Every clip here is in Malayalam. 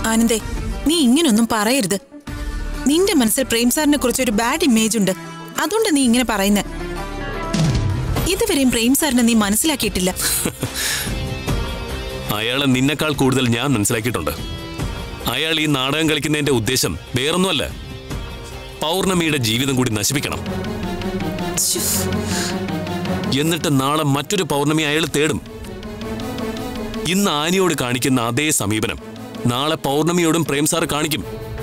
ആനന്ദേ നീ ഇങ്ങനൊന്നും പറയരുത് നിന്റെ മനസ്സിൽ പ്രേം സാറിനെ കുറിച്ച് ഒരു ബാഡ് ഇമേജ് ഉണ്ട് അതുകൊണ്ട് നീ ഇങ്ങനെ പറയുന്നത് ഇതുവരെയും പ്രേം സാറിനെ നീ മനസ്സിലാക്കിയിട്ടില്ല അയാളെ നിന്നെക്കാൾ കൂടുതൽ ഞാൻ മനസ്സിലാക്കിയിട്ടുണ്ട് അയാൾ ഈ നാടകം കളിക്കുന്നതിന്റെ ഉദ്ദേശം വേറൊന്നുമല്ല പൗർണമിയുടെ ജീവിതം കൂടി നശിപ്പിക്കണം ശ്ശോ, എന്നിട്ട് നാളെ മറ്റൊരു പൗർണമി അയാൾ തേടും ഇന്ന് ആനിയോട് കാണിക്കുന്ന അതേ സമീപനം നാളെ പൗർണമിയോടും പ്രേം സാർ കാണിക്കും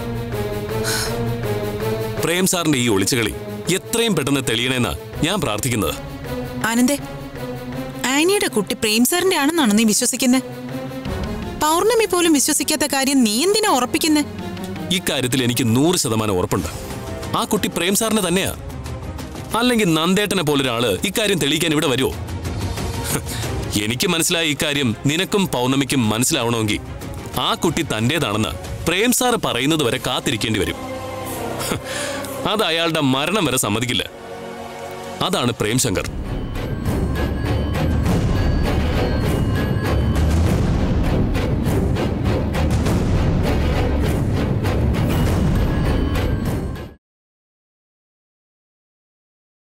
പ്രേം സാറിന്റെ ഈ ഒളിച്ചുകളി എത്രയും പെട്ടെന്ന് തെളിയണമെന്നാ ഞാൻ പ്രാർത്ഥിക്കുന്നത് ആനന്ദേ ആനിയുടെ കുട്ടി പ്രേം സാറിന്റെ ആണെന്നാണോ നീ വിശ്വസിക്കുന്നത് പൗർണമി പോലും വിശ്വസിക്കാത്ത കാര്യം നീ എന്തിനാ ഉറപ്പിക്കുന്നത് ഇക്കാര്യത്തിൽ എനിക്ക് നൂറ് ശതമാനം ഉറപ്പുണ്ട് ആ കുട്ടി പ്രേം സാറിന് തന്നെയാ അല്ലെങ്കിൽ നന്ദേട്ടനെ പോലൊരാള് ഇക്കാര്യം തെളിയിക്കാൻ ഇവിടെ വരുമോ എനിക്ക് മനസ്സിലായ ഇക്കാര്യം നിനക്കും പൗർണമിക്കും മനസ്സിലാവണമെങ്കിൽ ആ കുട്ടി തന്റേതാണെന്ന് പ്രേം സാറ് പറയുന്നത് വരെ കാത്തിരിക്കേണ്ടി വരും അത് അയാളുടെ മരണം വരെ സമ്മതിക്കില്ല അതാണ് പ്രേം ശങ്കർ